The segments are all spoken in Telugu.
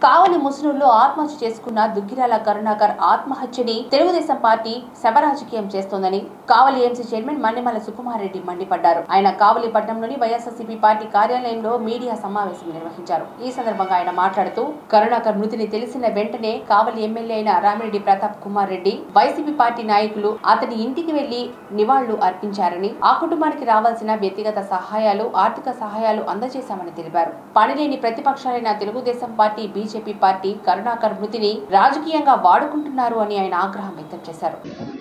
కావలి ముసునూరులో ఆత్మహత్య చేసుకున్న దుగ్గిరాల కరుణాకర్ ఆత్మహత్యని తెలుగుదేశం పార్టీ శబరాజకీయం చేస్తోందని కావలి ఎంసీ చైర్మన్ మన్నెమల సుకుమార్ రెడ్డి మండిపడ్డారు ఆయన కావలి పట్టణంలోని వైఎస్ఆర్సీపీ పార్టీ కార్యాలయంలో మీడియా సమావేశం నిర్వహించారు ఈ సందర్భంగా ఆయన మాట్లాడుతూ కరుణాకర్ మృతిని తెలిసిన వెంటనే కావలి ఎమ్మెల్యే అయిన రామిరెడ్డి ప్రతాప్ కుమార్ రెడ్డి వైసీపీ పార్టీ నాయకులు అతని ఇంటికి వెళ్లి నివాళులు అర్పించారని ఆ కుటుంబానికి రావాల్సిన వ్యక్తిగత సహాయాలు ఆర్థిక సహాయాలు అందజేశామని తెలిపారు పనిలేని ప్రతిపక్షాలైన Telugu Desam party BJP party Karunakar మృతిని రాజకీయంగా వాడుకుంటున్నారు అని ఆయన ఆగ్రహం వ్యక్తం చేశారు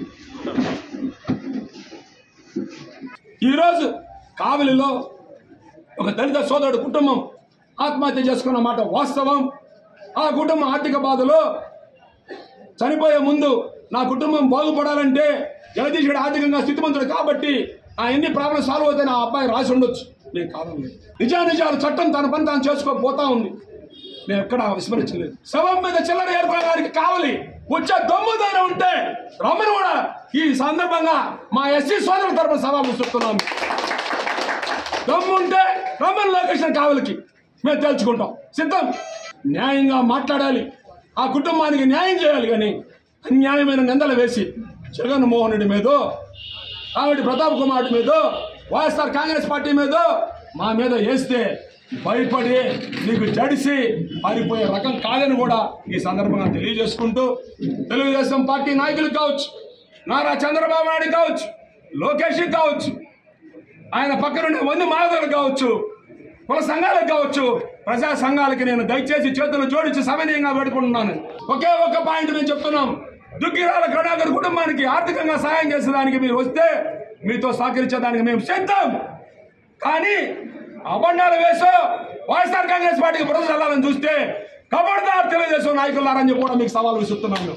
ఈరోజు కావలిలో ఒక దళిత సోదరుడు కుటుంబం ఆత్మహత్య చేసుకున్న మాట వాస్తవం ఆ కుటుంబం ఆర్థిక బాధలో చనిపోయే ముందు నా కుటుంబం బాగుపడాలంటే జగదీశుడు ఆర్థికంగా స్థితిమంతుడు కాబట్టి ఆ ఎన్ని ప్రాబ్లమ్ సాల్వ్ అవుతాయి ఆ అబ్బాయి రాసి ఉండొచ్చు నేను కాదండి నిజానిజాలు చట్టం తన పని తాను చేసుకోకపోతా ఉంది నేను ఎక్కడ విస్మరించలేదు శవం మీద చిల్లర ఏర్పడడానికి కావాలి వచ్చే దమ్ముదైనా ఉంటే రమ్మని కూడా ఈ సందర్భంగా మా ఎస్సీ సోదరుల తరపున సవాల్ విసురుతున్నాము దమ్ము ఉంటే రమ్మని లొకేషన్ కావలికి మేము తేల్చుకుంటాం సిద్ధం న్యాయంగా మాట్లాడాలి ఆ కుటుంబానికి న్యాయం చేయాలి కానీ అన్యాయమైన నిందలు వేసి జగన్మోహన్ రెడ్డి మీదో కామెడి ప్రతాప్ కుమార్ రెడ్డి మీదో వైఎస్ఆర్ కాంగ్రెస్ పార్టీ మీదో మా మీద వేస్తే భయపడి నీకు జడిసి పారిపోయే రకం కాదని కూడా ఈ సందర్భంగా తెలియజేసుకుంటూ తెలుగుదేశం పార్టీ నాయకులు కావచ్చు నారా చంద్రబాబు నాయుడు కావచ్చు లోకేష్ కావచ్చు ఆయన పక్కనుండే వంద మాధవులు కావచ్చు కుల సంఘాలకు కావచ్చు ప్రజా సంఘాలకి నేను దయచేసి చేతులు జోడించి సమనీయంగా పెట్టుకుంటున్నాను ఒకే ఒక్క పాయింట్ మేము చెప్తున్నాం దుగ్గిరాల కరుణాకర్ కుటుంబానికి ఆర్థికంగా సహాయం చేసేదానికి మీరు వస్తే మీతో సహకరించేదానికి మేము సిద్ధం కానీ అబండాలు వేసో వైఎస్ఆర్ కాంగ్రెస్ పార్టీకి బురద చల్లాలని చూస్తే కబడ్దార్ తెలుగుదేశం నాయకులారని చెప్పి కూడా మీకు సవాల్ విసురుతున్నాను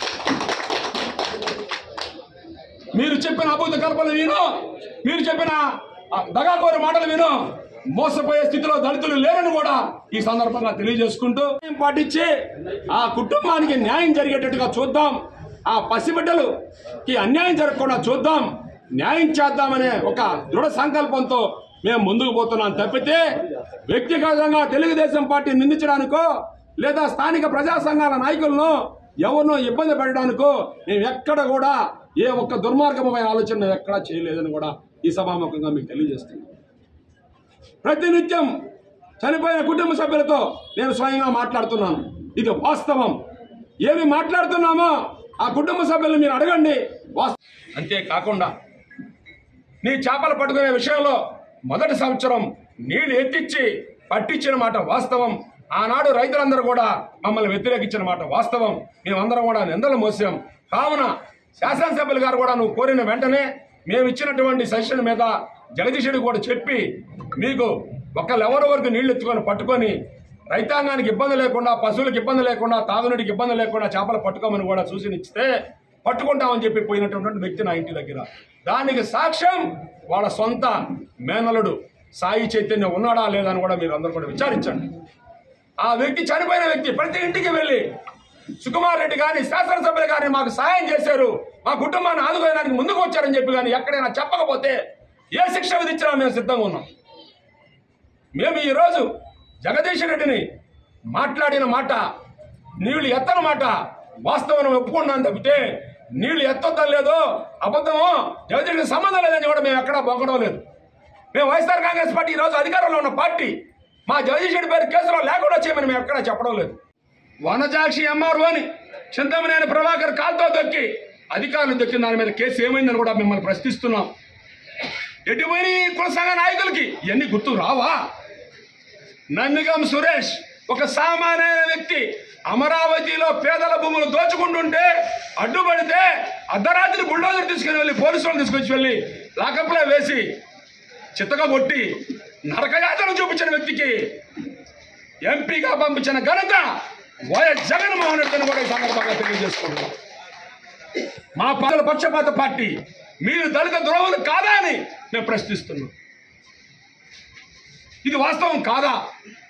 మీరు చెప్పిన అబద్ధ కల్పనలు విను మీరు చెప్పిన ఆ దగాకోరు మాటలు విను మోసపోయే స్థితిలో దళితులు లేరని కూడా ఈ సందర్భంగా తెలియజేసుకుంటూ న్యాయం పాటించి ఆ కుటుంబానికి న్యాయం జరిగేటట్టుగా చూద్దాం ఆ పసిబిడ్డలుకి అన్యాయం జరగకుండా చూద్దాం న్యాయం చేద్దామనే ఒక దృఢ సంకల్పంతో మేము ముందుకు పోతున్నాం తప్పితే వ్యక్తిగతంగా తెలుగుదేశం పార్టీ నిందించడానికో లేదా స్థానిక ప్రజా సంఘాల నాయకులను ఎవరినో ఇబ్బంది పెట్టడానికో మేము ఎక్కడ కూడా ఏ ఒక్క దుర్మార్గమైన ఆలోచన మేము ఎక్కడా చేయలేదని కూడా ఈ సభాముఖంగా మీకు తెలియజేస్తున్నాం ప్రతినిత్యం చనిపోయిన కుటుంబ సభ్యులతో నేను స్వయంగా మాట్లాడుతున్నాను ఇది వాస్తవం ఏమి మాట్లాడుతున్నామో ఆ కుటుంబ సభ్యులను మీరు అడగండి వాస్త- అంతేకాకుండా నీ చేపలు పట్టుకునే విషయంలో మొదటి సంవత్సరం నీళ్లు ఎత్తిచ్చి పట్టించిన మాట వాస్తవం ఆనాడు రైతులందరూ కూడా మమ్మల్ని వ్యతిరేకించిన మాట వాస్తవం మేమందరం కూడా నిందలు మోసాం కావున శాసనసభ్యులు గారు కూడా నువ్వు కోరిన వెంటనే మేము ఇచ్చినటువంటి సెషన్ మీద జగదీశుడికి కూడా చెప్పి మీకు ఒకళ్ళు ఎవరి వరకు నీళ్లు ఎత్తుకొని పట్టుకొని రైతాంగానికి ఇబ్బంది లేకుండా పశువులకు ఇబ్బంది లేకుండా తాగునీటికి ఇబ్బంది లేకుండా చేపలు పట్టుకోమని కూడా సూచనిస్తే పట్టుకుంటామని చెప్పి పోయినటువంటి వ్యక్తి నా ఇంటి దగ్గర దానికి సాక్ష్యం వాళ్ళ సొంత మేనలుడు సాయి చైతన్యం ఉన్నాడా లేదా అని కూడా మీరు అందరూ కూడా విచారించండి ఆ వ్యక్తి చనిపోయిన వ్యక్తి ప్రతి ఇంటికి వెళ్ళి సుకుమార్ రెడ్డి గాని శాసనసభ్యులు గాని మాకు సాయం చేశారు మా కుటుంబాన్ని ఆదుకోవడానికి ముందుకు వచ్చారని చెప్పి కానీ ఎక్కడైనా చెప్పకపోతే ఏ శిక్ష విధించినా మేము సిద్ధంగా ఉన్నాం మేము ఈరోజు జగదీష్ రెడ్డిని మాట్లాడిన మాట నీళ్లు ఎత్తన మాట వాస్తవం ఒప్పుకున్నాను తప్పితే నీళ్లు ఎత్తొద్దని లేదో అబద్ధమో జగదీష్కి సంబంధం లేదని కూడా మేము ఎక్కడా బొక్కడం లేదు మేము వైఎస్ఆర్ కాంగ్రెస్ పార్టీ ఈరోజు అధికారంలో ఉన్న పార్టీ మా జగదీష్ రెడ్డి పేరు కేసులో లేకుండా చేయమని మేము ఎక్కడా చెప్పడం లేదు వనజాక్షి ఎంఆర్ఓ అని చింతమనేని ప్రభాకర్ కాల్తో దొక్కి అధికారులు దొక్కిన దాని మీద కేసు ఏమైందని కూడా మిమ్మల్ని ప్రశ్నిస్తున్నాం ఎటుపోయిన ఈ కుల సంఘ నాయకులకి ఇవన్నీ గుర్తు రావా నందిగం సురేష్ ఒక సామాన్యమైన వ్యక్తి అమరావతిలో పేదల భూములు దోచుకుంటుంటే అడ్డుపడితే అర్ధరాత్రి బుల్డోజర్ తీసుకుని వెళ్ళి పోలీసులను తీసుకొచ్చి వెళ్ళి లాకప్లో వేసి చిత్తగా కొట్టి నరకయాతను చూపించిన వ్యక్తికి ఎంపీగా పంపించిన ఘనత వైఎస్ జగన్మోహన్ రెడ్డిని కూడా ఈ సందర్భంగా తెలియజేసుకుంటున్నాం మా ప్రజల పక్షపాత పార్టీ మీరు దళిత ద్రోహులు కాదా అని మేము ప్రశ్నిస్తున్నాం ఇది వాస్తవం కాదా